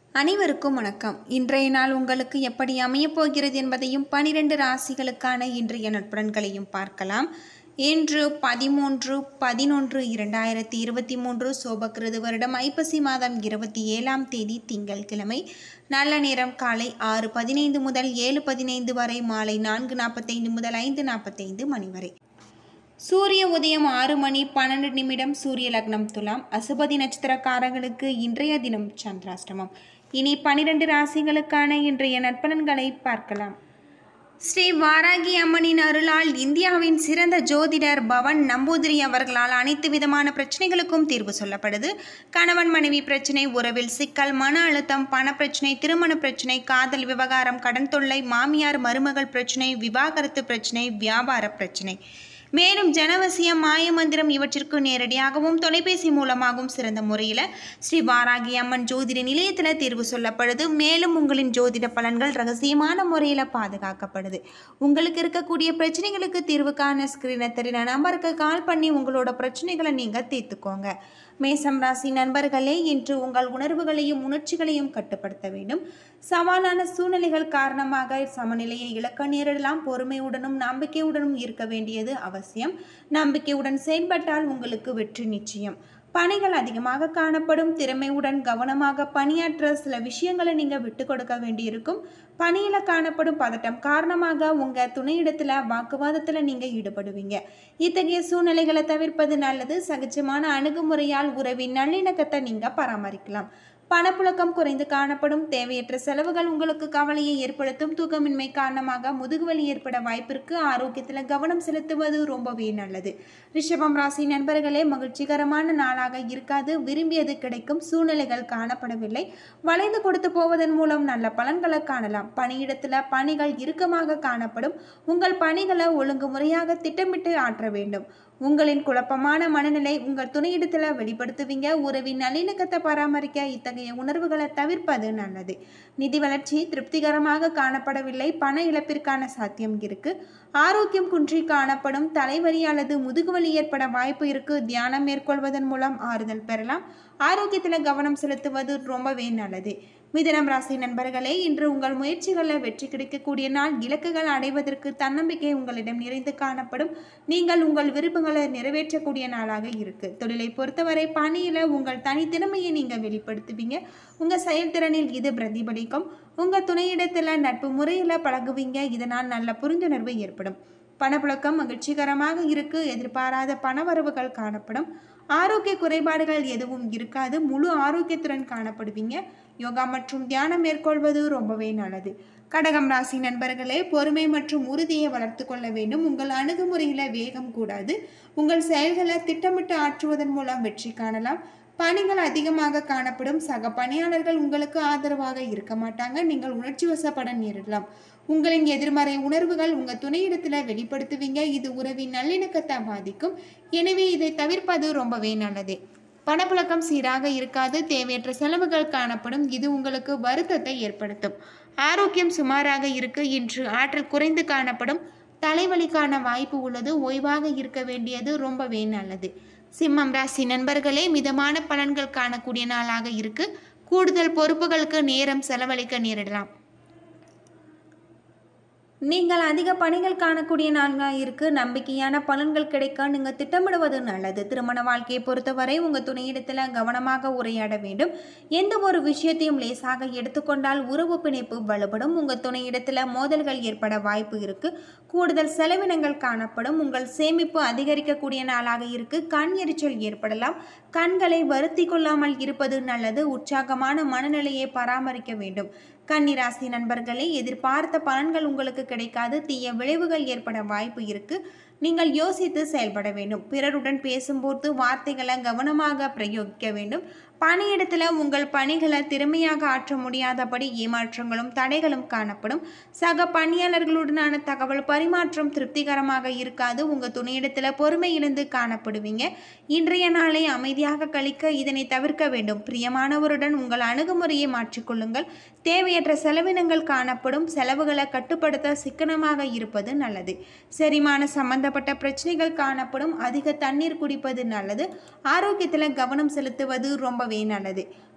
அனைவருக்கும் வணக்கம் இன்றைய நாள் உங்களுக்கு எப்படி அமையப் போகிறது என்பதையும் பனிரெண்டு ராசிகளுக்கான இன்றைய நட்பலன்களையும் பார்க்கலாம் இன்று பதிமூன்று பதினொன்று இரண்டாயிரத்தி இருபத்தி மூன்று சோபக்கிருது வருடம் ஐப்பசி மாதம் இருபத்தி ஏழாம் தேதி திங்கட்கிழமை நல்ல நேரம் காலை ஆறு பதினைந்து முதல் ஏழு பதினைந்து வரை மாலை நான்கு நாற்பத்தைந்து முதல் ஐந்து நாற்பத்தைந்து மணி வரை சூரிய உதயம் ஆறு மணி பன்னெண்டு நிமிடம் சூரிய லக்னம் துலாம் அசுபதி நட்சத்திரக்காரர்களுக்கு இன்றைய தினம் சந்திராஷ்டமம் இனி பனிரெண்டு ராசிகளுக்கான இன்றைய நற்பலன்களை பார்க்கலாம் ஸ்ரீ வாராகி அம்மனின் அருளால் இந்தியாவின் சிறந்த ஜோதிடர் பவன் நம்பூதிரி அவர்களால் அனைத்து விதமான பிரச்சனைகளுக்கும் தீர்வு சொல்லப்படுது கணவன் மனைவி பிரச்சனை உறவில் சிக்கல் மன அழுத்தம் பணப்பிரச்சனை திருமண பிரச்சனை காதல் விவகாரம் கடன் தொல்லை மாமியார் மருமகள் பிரச்சனை விவாகரத்து பிரச்சனை வியாபார பிரச்சனை மேலும் ஜனவசியம் மாயமந்திரம் இவற்றிற்கு நேரடியாகவும் தொலைபேசி மூலமாகவும் சிறந்த முறையில் ஸ்ரீ வாராகி அம்மன் ஜோதிட நிலையத்தில் தேர்வு சொல்லப்படுது மேலும் உங்களின் ஜோதிட பலன்கள் ரகசியமான முறையில் பாதுகாக்கப்படுது உங்களுக்கு இருக்கக்கூடிய பிரச்சனைகளுக்கு தீர்வு காண ஸ்கிரீனை தெரிகிற நம்பருக்கு கால் பண்ணி உங்களோட பிரச்சனைகளை நீங்கள் தீர்த்துக்கோங்க மேசம் ராசி நண்பர்களே இன்று உங்கள் உணர்வுகளையும் உணர்ச்சிகளையும் கட்டுப்படுத்த வேண்டும் சவாலான சூழ்நிலைகள் காரணமாக சமநிலையை இழக்க நேரிடலாம் பொறுமையுடனும் நம்பிக்கையுடனும் இருக்க வேண்டியது அவசியம் நம்பிக்கையுடன் செயல்பட்டால் உங்களுக்கு வெற்றி நிச்சயம் பணிகள் அதிகமாக காணப்படும் திறமையுடன் கவனமாக பணியாற்ற சில விஷயங்களை நீங்கள் விட்டு கொடுக்க வேண்டியிருக்கும் பணியில் காணப்படும் பதட்டம் காரணமாக உங்கள் துணையிடத்தில் வாக்குவாதத்தில் நீங்கள் ஈடுபடுவீங்க இத்தகைய சூழ்நிலைகளை தவிர்ப்பது நல்லது சகஜமான அணுகுமுறையால் உறவின் நல்லிணக்கத்தை நீங்கள் பராமரிக்கலாம் பணப்புழக்கம் குறைந்து காணப்படும் தேவையற்ற செலவுகள் உங்களுக்கு கவலையை ஏற்படுத்தும் தூக்கமின்மை காரணமாக முதுகுவலி ஏற்பட வாய்ப்பிற்கு ஆரோக்கியத்தில் கவனம் செலுத்துவது ரொம்பவே நல்லது ரிஷபம் ராசி நண்பர்களே மகிழ்ச்சிகரமான நாளாக இருக்காது விரும்பியது கிடைக்கும் சூழ்நிலைகள் காணப்படவில்லை வளைந்து கொடுத்து போவதன் மூலம் நல்ல பலன்களை காணலாம் பணியிடத்தில் பணிகள் இறுக்கமாக காணப்படும் உங்கள் பணிகளை ஒழுங்குமுறையாக திட்டமிட்டு ஆற்ற வேண்டும் உங்களின் குழப்பமான மனநிலை உங்கள் துணையிடத்தில் வெளிப்படுத்துவீங்க உறவின் நல்லிணக்கத்தை பராமரிக்க இத்தகைய உணர்வுகளை தவிர்ப்பது நல்லது நிதி வளர்ச்சி திருப்திகரமாக காணப்படவில்லை பண இழப்பிற்கான சாத்தியம் இருக்கு ஆரோக்கியம் குன்றி காணப்படும் தலைவலி அல்லது முதுகுவலி ஏற்பட வாய்ப்பு இருக்கு தியானம் மேற்கொள்வதன் மூலம் ஆறுதல் பெறலாம் ஆரோக்கியத்தில் கவனம் செலுத்துவது ரொம்பவே நல்லது மிதனம் ராசி நண்பர்களே இன்று உங்கள் முயற்சிகளில் வெற்றி கிடைக்கக்கூடிய நாள் இலக்குகள் அடைவதற்கு தன்னம்பிக்கை உங்களிடம் நிறைந்து காணப்படும் நீங்கள் உங்கள் விருப்பங்களை நிறைவேற்றக்கூடிய நாளாக இருக்கு தொழிலை பொறுத்தவரை பணியில் உங்கள் தனித்திறமையை நீங்கள் வெளிப்படுத்துவீங்க உங்கள் செயல்திறனில் இது பிரதிபலிக்கும் உங்கள் துணையிடத்தில் நட்பு முறையில் பழகுவீங்க இதனால் நல்ல புரிந்துணர்வு ஏற்படும் பணப்புழக்கம் மகிழ்ச்சிகரமாக இருக்கு எதிர்பாராத பணவரவுகள் காணப்படும் ஆரோக்கிய குறைபாடுகள் எதுவும் இருக்காது முழு ஆரோக்கியத்துடன் காணப்படுவீங்க யோகா மற்றும் தியானம் மேற்கொள்வது ரொம்பவே நல்லது கடகம் ராசி நண்பர்களே பொறுமை மற்றும் உறுதியை வளர்த்து கொள்ள வேண்டும் உங்கள் அணுகுமுறையில் வேகம் கூடாது உங்கள் செயல்களை திட்டமிட்டு ஆற்றுவதன் மூலம் வெற்றி காணலாம் பணிகள் அதிகமாக காணப்படும் சக பணியாளர்கள் உங்களுக்கு ஆதரவாக இருக்க மாட்டாங்க நீங்கள் உணர்ச்சி வசப்பட நேரிடலாம் உங்களின் எதிர்மறை உணர்வுகள் உங்கள் துணையிடத்தில் வெளிப்படுத்துவீங்க இது உறவின் நல்லிணக்கத்தை பாதிக்கும் எனவே இதை தவிர்ப்பது ரொம்பவே நல்லது பணப்புழக்கம் சீராக இருக்காது தேவையற்ற செலவுகள் காணப்படும் இது உங்களுக்கு வருத்தத்தை ஏற்படுத்தும் ஆரோக்கியம் சுமாராக இருக்கு இன்று ஆற்றல் குறைந்து காணப்படும் தலைவலிக்கான வாய்ப்பு உள்ளது ஓய்வாக இருக்க வேண்டியது ரொம்பவே நல்லது சிம்மம் ராசி நண்பர்களே மிதமான பலன்கள் காணக்கூடிய நாளாக இருக்கு கூடுதல் பொறுப்புகளுக்கு நேரம் செலவழிக்க நேரிடலாம் நீங்கள் அதிக பணிகள் காணக்கூடிய நாளாக இருக்குது நம்பிக்கையான பலன்கள் கிடைக்க நீங்கள் திட்டமிடுவது நல்லது திருமண வாழ்க்கையை பொறுத்தவரை உங்கள் துணையிடத்தில் கவனமாக உரையாட வேண்டும் எந்த ஒரு விஷயத்தையும் லேசாக எடுத்துக்கொண்டால் உறவு பிணைப்பு வலுப்படும் உங்கள் துணையிடத்தில் மோதல்கள் ஏற்பட வாய்ப்பு இருக்குது கூடுதல் செலவினங்கள் காணப்படும் உங்கள் சேமிப்பு அதிகரிக்கக்கூடிய நாளாக இருக்குது கண் எரிச்சல் ஏற்படலாம் கண்களை வருத்தி கொள்ளாமல் இருப்பது நல்லது உற்சாகமான மனநிலையை பராமரிக்க வேண்டும் கன்னிராசி நண்பர்களே எதிர்பார்த்த பலன்கள் உங்களுக்கு கிடைக்காது தீய விளைவுகள் ஏற்பட வாய்ப்பு இருக்கு நீங்கள் யோசித்து செயல்பட வேண்டும் பிறருடன் பேசும்போது வார்த்தைகளை கவனமாக பிரயோகிக்க வேண்டும் பணியிடத்தில் உங்கள் பணிகளை திறமையாக ஆற்ற முடியாதபடி ஏமாற்றங்களும் தடைகளும் காணப்படும் சக பணியாளர்களுடனான தகவல் பரிமாற்றம் திருப்திகரமாக இருக்காது உங்கள் துணையிடத்தில் பொறுமை இழந்து காணப்படுவீங்க இன்றைய நாளை அமைதியாக கழிக்க இதனை தவிர்க்க வேண்டும் பிரியமானவருடன் உங்கள் அணுகுமுறையை மாற்றிக்கொள்ளுங்கள் தேவையற்ற செலவினங்கள் காணப்படும் செலவுகளை கட்டுப்படுத்த சிக்கனமாக இருப்பது நல்லது செரிமான சம்பந்தப்பட்ட பிரச்சனைகள் காணப்படும் அதிக தண்ணீர் குடிப்பது நல்லது ஆரோக்கியத்தில் கவனம் செலுத்துவது ரொம்பவே நல்லது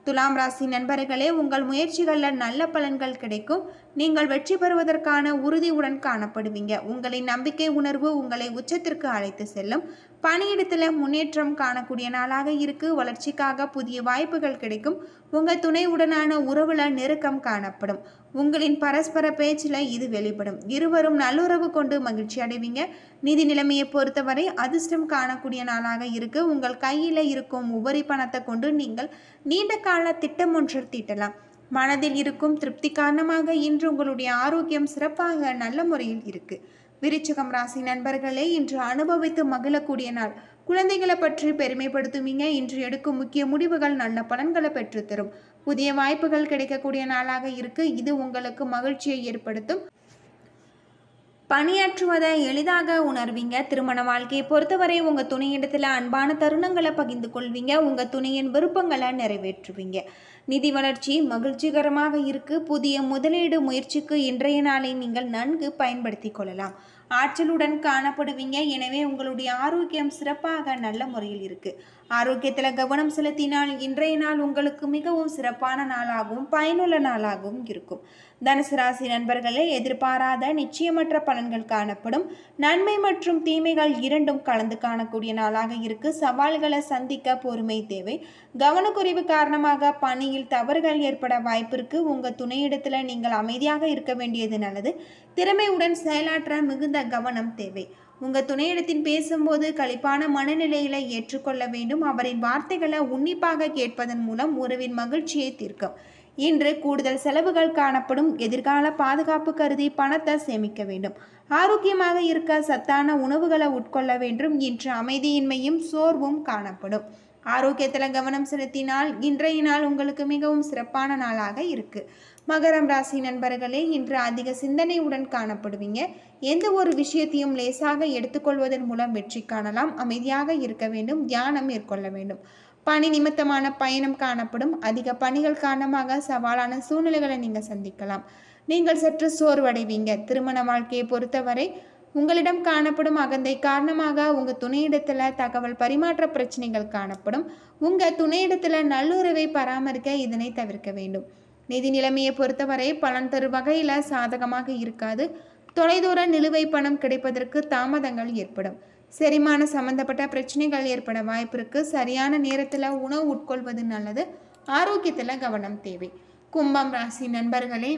துலாம் ராசி நண்பர்களே உங்கள் முயற்சிகளில் நல்ல பலன்கள் கிடைக்கும் நீங்கள் வெற்றி பெறுவதற்கான உறுதியுடன் காணப்படுவீங்க உங்களின் நம்பிக்கை உணர்வு உங்களை உச்சத்திற்கு அழைத்து செல்லும் பணியிடத்தில் முன்னேற்றம் காணக்கூடிய நாளாக இருக்கு வளர்ச்சிக்காக புதிய வாய்ப்புகள் கிடைக்கும் உங்கள் துணையுடனான உறவுல நெருக்கம் காணப்படும் உங்களின் பரஸ்பர பேச்சில் இது வெளிப்படும் இருவரும் நல்லுறவு கொண்டு மகிழ்ச்சி அடைவீங்க நிதி நிலைமையை பொறுத்தவரை அதிர்ஷ்டம் காணக்கூடிய நாளாக இருக்கு உங்கள் கையில் இருக்கும் உபரி பணத்தை கொண்டு நீங்கள் நீண்ட கால திட்டம் ஒன்று தீட்டலாம் மனதில் இருக்கும் திருப்தி காரணமாக இன்று உங்களுடைய ஆரோக்கியம் சிறப்பாக நல்ல முறையில் இருக்கு விருச்சிகம் ராசி நண்பர்களே இன்று அனுபவித்து மகிழக்கூடிய நாள் குழந்தைகளை பற்றி பெருமைப்படுத்துவீங்க இன்று எடுக்கும் முக்கிய முடிவுகள் நல்ல பலன்களை பெற்றுத்தரும் புதிய வாய்ப்புகள் கிடைக்கக்கூடிய நாளாக இருக்கு இது உங்களுக்கு மகிழ்ச்சியை ஏற்படுத்தும் பணியாற்றுவதை எளிதாக உணர்வீங்க திருமண வாழ்க்கையை பொறுத்தவரை உங்கள் துணையிடத்தில் அன்பான தருணங்களை பகிர்ந்து கொள்வீங்க உங்கள் துணையின் விருப்பங்களை நிறைவேற்றுவீங்க நிதி வளர்ச்சி மகிழ்ச்சிகரமாக இருக்கு புதிய முதலீடு முயற்சிக்கு இன்றைய நாளை நீங்கள் நன்கு பயன்படுத்தி கொள்ளலாம் ஆற்றலுடன் காணப்படுவீங்க எனவே உங்களுடைய ஆரோக்கியம் சிறப்பாக நல்ல முறையில் இருக்கு ஆரோக்கியத்தில் கவனம் செலுத்தினால் இன்றைய நாள் உங்களுக்கு மிகவும் சிறப்பான நாளாகவும் பயனுள்ள நாளாகவும் இருக்கும் தனுசு ராசி நண்பர்களே எதிர்பாராத நிச்சயமற்ற பலன்கள் காணப்படும் நன்மை மற்றும் தீமைகள் இரண்டும் கலந்து காணக்கூடிய நாளாக இருக்கு சவால்களை சந்திக்க பொறுமை தேவை கவனக்குறைவு காரணமாக பணியில் தவறுகள் ஏற்பட வாய்ப்பிருக்கு உங்க துணையிடத்துல நீங்கள் அமைதியாக இருக்க வேண்டியது நல்லது திறமையுடன் செயலாற்ற மிகுந்த கவனம் தேவை உங்க துணையிடத்தின் பேசும்போது களிப்பான மனநிலையில ஏற்றுக்கொள்ள வேண்டும் அவரின் வார்த்தைகளை உன்னிப்பாக கேட்பதன் மூலம் உறவின் மகிழ்ச்சியை தீர்க்கும் இன்று கூடுதல் செலவுகள் காணப்படும் எதிர்கால பாதுகாப்பு கருதி பணத்தை சேமிக்க வேண்டும் ஆரோக்கியமாக இருக்க சத்தான உணவுகளை உட்கொள்ள வேண்டும் இன்று அமைதியின்மையும் சோர்வும் காணப்படும் ஆரோக்கியத்தில் கவனம் செலுத்தினால் இன்றைய நாள் உங்களுக்கு மிகவும் சிறப்பான நாளாக இருக்கு மகரம் ராசி நண்பர்களே இன்று அதிக சிந்தனையுடன் காணப்படுவீங்க எந்த ஒரு விஷயத்தையும் லேசாக எடுத்துக்கொள்வதன் மூலம் வெற்றி காணலாம் அமைதியாக இருக்க வேண்டும் தியானம் மேற்கொள்ள வேண்டும் பணி நிமித்தமான பயணம் காணப்படும் அதிக பணிகள் காரணமாக சவாலான சூழ்நிலைகளை நீங்கள் சந்திக்கலாம் நீங்கள் சற்று சோர்வடைவீங்க திருமண வாழ்க்கையை பொறுத்தவரை உங்களிடம் காணப்படும் அகந்தை காரணமாக உங்கள் துணையிடத்தில் தகவல் பரிமாற்ற பிரச்சனைகள் காணப்படும் உங்கள் துணையிடத்தில் நல்லுறவை பராமரிக்க இதனை தவிர்க்க வேண்டும் நிதி நிலைமையை பொறுத்தவரை பலன் தரும் வகையில் சாதகமாக இருக்காது தொலைதூர நிலுவை பணம் கிடைப்பதற்கு தாமதங்கள் ஏற்படும் செரிமான சம்பந்தப்பட்ட பிரச்சனைகள் ஏற்பட வாய்ப்பிருக்கு சரியான நேரத்தில் உணவு உட்கொள்வது நல்லது ஆரோக்கியத்தில் கவனம் தேவை கும்பம் ராசி நண்பர்களே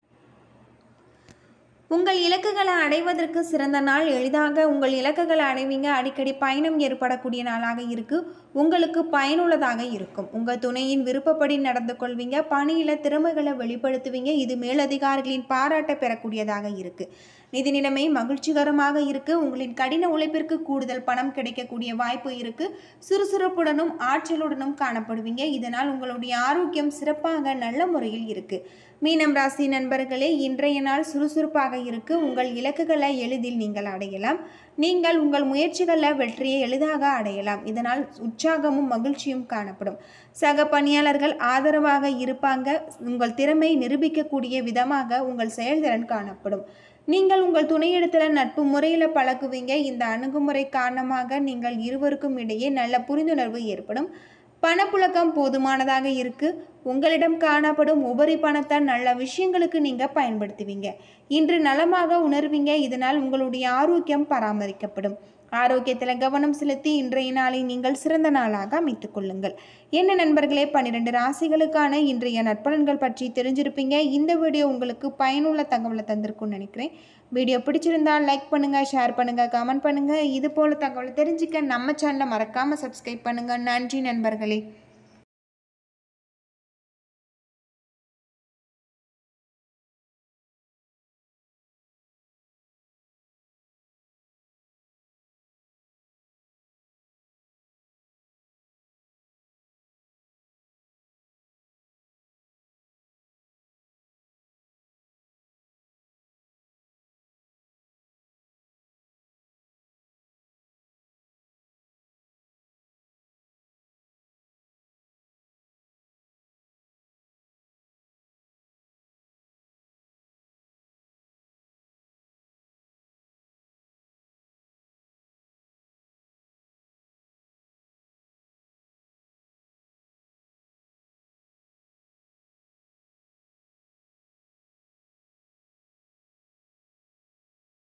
உங்கள் இலக்குகளை அடைவதற்கு சிறந்த நாள் எளிதாக உங்கள் இலக்குகளை அடைவீங்க அடிக்கடி பயணம் ஏற்படக்கூடிய நாளாக இருக்கு உங்களுக்கு பயனுள்ளதாக இருக்கும் உங்கள் துணையின் விருப்பப்படி நடந்து கொள்வீங்க பணியில் திறமைகளை வெளிப்படுத்துவீங்க இது மேலதிகாரிகளின் பாராட்டை பெறக்கூடியதாக இருக்கு நிதி நிலைமை மகிழ்ச்சிகரமாக இருக்கு உங்களின் கடின உழைப்பிற்கு கூடுதல் பணம் கிடைக்கக்கூடிய வாய்ப்பு இருக்கு சுறுசுறுப்புடனும் ஆற்றலுடனும் காணப்படுவீங்க இதனால் உங்களுடைய ஆரோக்கியம் சிறப்பாக நல்ல முறையில் இருக்கு மீனம் ராசி நண்பர்களே இன்றைய நாள் சுறுசுறுப்பாக இருக்கு உங்கள் இலக்குகளை எளிதில் நீங்கள் அடையலாம் நீங்கள் உங்கள் உங்கள் வெற்றியை எளிதாக அடையலாம் இதனால் உற்சாகமும் மகிழ்ச்சியும் காணப்படும் சக பணியாளர்கள் ஆதரவாக இருப்பாங்க உங்கள் திறமை நிரூபிக்கக்கூடிய விதமாக உங்கள் செயல்திறன் காணப்படும் நீங்கள் உங்கள் துணையிடத்தில் நட்பு முறையில் பழகுவீங்க இந்த அணுகுமுறை காரணமாக நீங்கள் இருவருக்கும் இடையே நல்ல புரிந்துணர்வு ஏற்படும் பணப்புழக்கம் போதுமானதாக இருக்கு உங்களிடம் காணப்படும் உபரி பணத்தை நல்ல விஷயங்களுக்கு நீங்க பயன்படுத்துவீங்க இன்று நலமாக உணர்வீங்க இதனால் உங்களுடைய ஆரோக்கியம் பராமரிக்கப்படும் ஆரோக்கியத்தில் கவனம் செலுத்தி இன்றைய நாளை நீங்கள் சிறந்த நாளாக அமைத்துக் கொள்ளுங்கள் என்ன நண்பர்களே பன்னிரெண்டு ராசிகளுக்கான இன்றைய நற்பலன்கள் பற்றி தெரிஞ்சிருப்பீங்க இந்த வீடியோ உங்களுக்கு பயனுள்ள தகவலை தந்திருக்கும்னு நினைக்கிறேன் வீடியோ பிடிச்சிருந்தால் லைக் பண்ணுங்கள் ஷேர் பண்ணுங்கள் கமெண்ட் பண்ணுங்கள் இது போல் தகவலை தெரிஞ்சுக்க நம்ம சேனலை மறக்காமல் சப்ஸ்கிரைப் பண்ணுங்கள் நன்றி நண்பர்களே